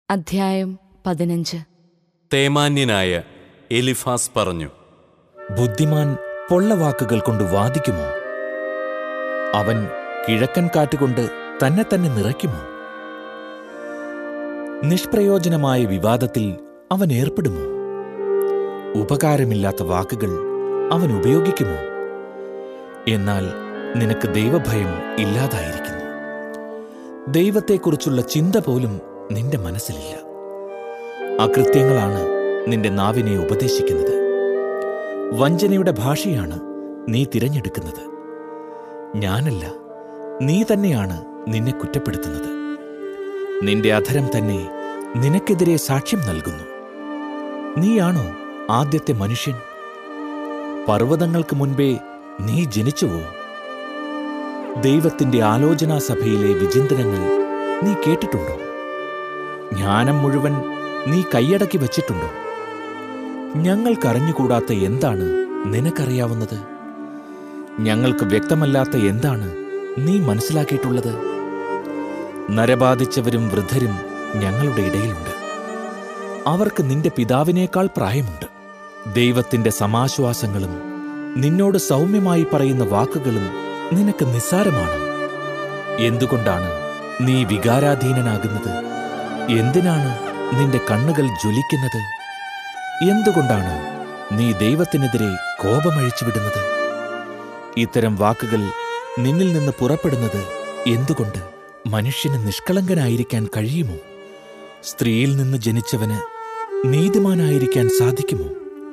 അധ്യായം പതിനഞ്ച് തേമാന്യനായ എലിഫാസ് പറഞ്ഞു ബുദ്ധിമാൻ പൊള്ളവാക്കുകൾ കൊണ്ട് വാദിക്കുമോ അവൻ കിഴക്കൻ കാറ്റുകൊണ്ട് തന്നെ തന്നെ നിറയ്ക്കുമോ നിഷ്പ്രയോജനമായ വിവാദത്തിൽ അവൻ ഏർപ്പെടുമോ ഉപകാരമില്ലാത്ത വാക്കുകൾ അവൻ ഉപയോഗിക്കുമോ എന്നാൽ നിനക്ക് ദൈവഭയം ഇല്ലാതായിരിക്കുന്നു ദൈവത്തെക്കുറിച്ചുള്ള ചിന്ത പോലും നിന്റെ മനസ്സിലില്ല അകൃത്യങ്ങളാണ് നിന്റെ നാവിനെ ഉപദേശിക്കുന്നത് വഞ്ചനയുടെ ഭാഷയാണ് നീ തിരഞ്ഞെടുക്കുന്നത് ഞാനല്ല നീ തന്നെയാണ് നിന്നെ കുറ്റപ്പെടുത്തുന്നത് നിന്റെ അധരം തന്നെ നിനക്കെതിരെ സാക്ഷ്യം നൽകുന്നു നീയാണോ ആദ്യത്തെ മനുഷ്യൻ പർവ്വതങ്ങൾക്ക് മുൻപേ നീ ജനിച്ചുവോ ദൈവത്തിന്റെ ആലോചനാ സഭയിലെ വിചിന്തനങ്ങൾ നീ കേട്ടിട്ടുണ്ടോ ജ്ഞാനം മുഴുവൻ നീ കൈയടക്കി വച്ചിട്ടുണ്ടോ ഞങ്ങൾക്കറിഞ്ഞുകൂടാത്ത എന്താണ് നിനക്കറിയാവുന്നത് ഞങ്ങൾക്ക് വ്യക്തമല്ലാത്ത എന്താണ് നീ മനസ്സിലാക്കിയിട്ടുള്ളത് നരബാധിച്ചവരും വൃദ്ധരും ഞങ്ങളുടെ ഇടയിലുണ്ട് അവർക്ക് നിന്റെ പിതാവിനേക്കാൾ പ്രായമുണ്ട് ദൈവത്തിന്റെ സമാശ്വാസങ്ങളും നിന്നോട് സൗമ്യമായി പറയുന്ന വാക്കുകളും നിനക്ക് നിസ്സാരമാണ് എന്തുകൊണ്ടാണ് നീ വികാരാധീനനാകുന്നത് എന്തിനാണ് നിന്റെ കണ്ണുകൾ ജ്വലിക്കുന്നത് എന്തുകൊണ്ടാണ് നീ ദൈവത്തിനെതിരെ കോപമഴിച്ചുവിടുന്നത് ഇത്തരം വാക്കുകൾ നിന്നിൽ നിന്ന് പുറപ്പെടുന്നത് എന്തുകൊണ്ട് മനുഷ്യന് നിഷ്കളങ്കനായിരിക്കാൻ കഴിയുമോ സ്ത്രീയിൽ നിന്ന് ജനിച്ചവന് നീതിമാനായിരിക്കാൻ സാധിക്കുമോ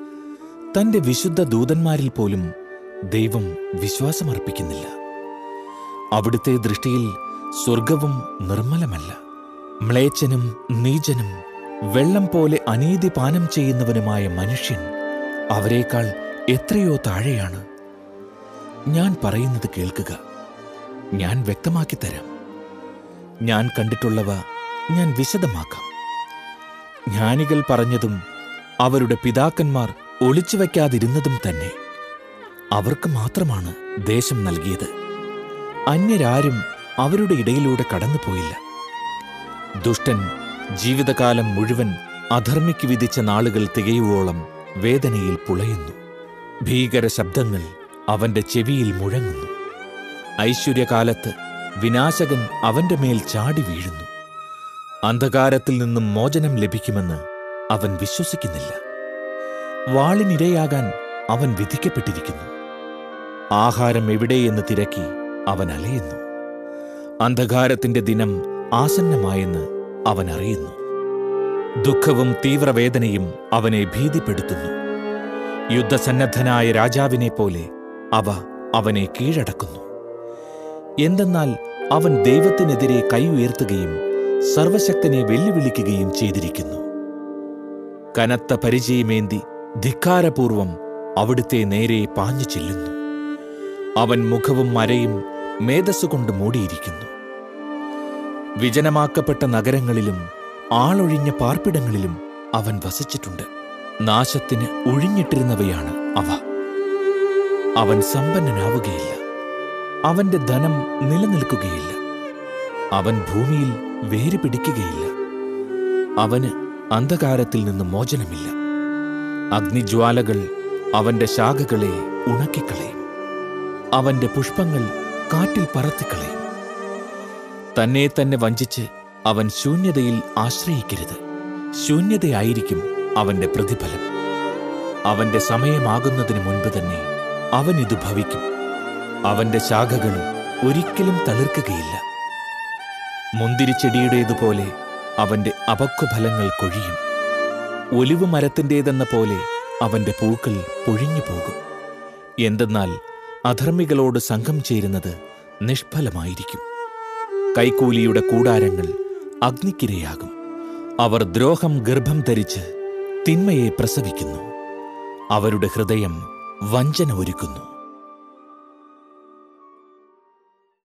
തന്റെ വിശുദ്ധ ദൂതന്മാരിൽ പോലും ദൈവം വിശ്വാസമർപ്പിക്കുന്നില്ല അവിടുത്തെ ദൃഷ്ടിയിൽ സ്വർഗവും നിർമ്മലമല്ല മ്ലേച്ഛനും നീചനും വെള്ളം പോലെ അനീതി പാനം ചെയ്യുന്നവനുമായ മനുഷ്യൻ അവരെക്കാൾ എത്രയോ താഴെയാണ് ഞാൻ പറയുന്നത് കേൾക്കുക ഞാൻ വ്യക്തമാക്കി തരാം ഞാൻ കണ്ടിട്ടുള്ളവ ഞാൻ വിശദമാക്കാം ജ്ഞാനികൾ പറഞ്ഞതും അവരുടെ പിതാക്കന്മാർ ഒളിച്ചുവെക്കാതിരുന്നതും തന്നെ അവർക്ക് മാത്രമാണ് ദേശം നൽകിയത് അന്യരാരും അവരുടെ ഇടയിലൂടെ കടന്നുപോയില്ല ദുഷ്ടൻ ജീവിതകാലം മുഴുവൻ അധർമ്മിക്ക് വിധിച്ച നാളുകൾ തികയുവോളം വേദനയിൽ പുളയുന്നു ഭീകര ശബ്ദങ്ങൾ അവന്റെ ചെവിയിൽ മുഴങ്ങുന്നു ഐശ്വര്യകാലത്ത് വിനാശകൻ അവന്റെ മേൽ ചാടി വീഴുന്നു അന്ധകാരത്തിൽ നിന്നും മോചനം ലഭിക്കുമെന്ന് അവൻ വിശ്വസിക്കുന്നില്ല വാളിനിരയാകാൻ അവൻ വിധിക്കപ്പെട്ടിരിക്കുന്നു ആഹാരം എവിടെയെന്ന് തിരക്കി അവൻ അലയുന്നു അന്ധകാരത്തിന്റെ ദിനം ആസന്നമായെന്ന് അവൻ അറിയുന്നു ദുഃഖവും തീവ്രവേദനയും അവനെ ഭീതിപ്പെടുത്തുന്നു യുദ്ധസന്നദ്ധനായ രാജാവിനെ പോലെ അവ അവനെ കീഴടക്കുന്നു എന്തെന്നാൽ അവൻ ദൈവത്തിനെതിരെ കൈ ഉയർത്തുകയും സർവശക്തനെ വെല്ലുവിളിക്കുകയും ചെയ്തിരിക്കുന്നു കനത്ത പരിചയമേന്തി ധിക്കാരപൂർവം അവിടുത്തെ നേരെ പാഞ്ഞു ചെല്ലുന്നു അവൻ മുഖവും മരയും മേധസ്സുകൊണ്ട് മൂടിയിരിക്കുന്നു വിജനമാക്കപ്പെട്ട നഗരങ്ങളിലും ആളൊഴിഞ്ഞ പാർപ്പിടങ്ങളിലും അവൻ വസിച്ചിട്ടുണ്ട് നാശത്തിന് ഒഴിഞ്ഞിട്ടിരുന്നവയാണ് അവ അവൻ സമ്പന്നനാവുകയില്ല അവന്റെ ധനം നിലനിൽക്കുകയില്ല അവൻ ഭൂമിയിൽ വേര് പിടിക്കുകയില്ല അവന് അന്ധകാരത്തിൽ നിന്ന് മോചനമില്ല അഗ്നിജ്വാലകൾ അവന്റെ ശാഖകളെ ഉണക്കിക്കളയും അവന്റെ പുഷ്പങ്ങൾ കാറ്റിൽ പറത്തിക്കളയും തന്നെ തന്നെ വഞ്ചിച്ച് അവൻ ശൂന്യതയിൽ ആശ്രയിക്കരുത് ശൂന്യതയായിരിക്കും അവന്റെ പ്രതിഫലം അവന്റെ സമയമാകുന്നതിന് മുൻപ് തന്നെ അവൻ ഇത് ഭവിക്കും അവന്റെ ശാഖകൾ ഒരിക്കലും തളിർക്കുകയില്ല മുന്തിരിച്ചെടിയുടേതുപോലെ അവന്റെ അപക്വഫലങ്ങൾ കൊഴിയും ഒലിവ് മരത്തിൻ്റേതെന്ന പോലെ അവന്റെ പൂക്കൾ പൊഴിഞ്ഞു പോകും എന്തെന്നാൽ അധർമ്മികളോട് സംഘം ചേരുന്നത് നിഷ്ഫലമായിരിക്കും കൈക്കൂലിയുടെ കൂടാരങ്ങൾ അഗ്നിക്കിരയാകും അവർ ദ്രോഹം ഗർഭം ധരിച്ച് തിന്മയെ പ്രസവിക്കുന്നു അവരുടെ ഹൃദയം വഞ്ചന ഒരുക്കുന്നു